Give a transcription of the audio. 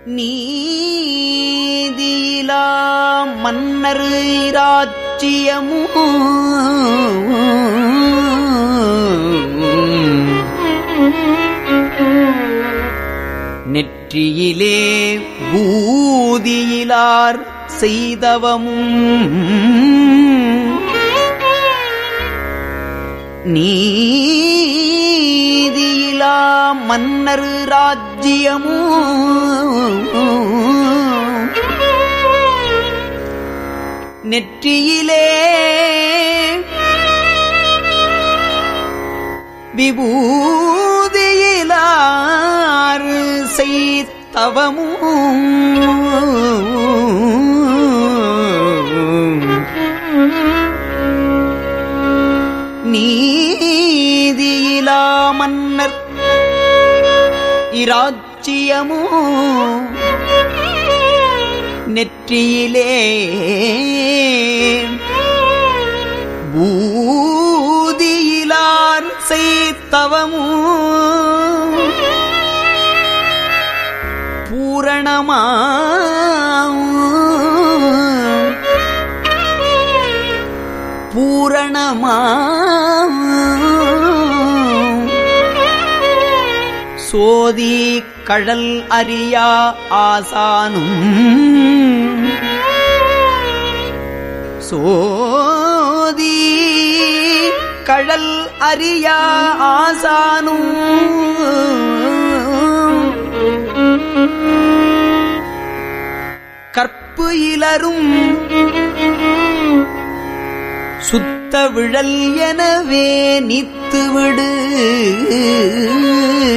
நீதியிலா மன்னர் இராச்சியமோ நெற்றியிலே பூதியிலார் செய்தவமும் நீதியிலா மன்னர் ராஜ்யமோ நெற்றியிலே விபூதியிலார் செய்தவமும் நீதியிலா மன்னர் இராச்சியமோ நெற்றியிலே பூதியிலார் செய்தவமோ பூரணமா பூரணமா சோதி கழல் அறியா ஆசானும் சோதி கழல் அறியா ஆசானும் கற்பு இலரும் சுத்த விழல் எனவே நித்து விடு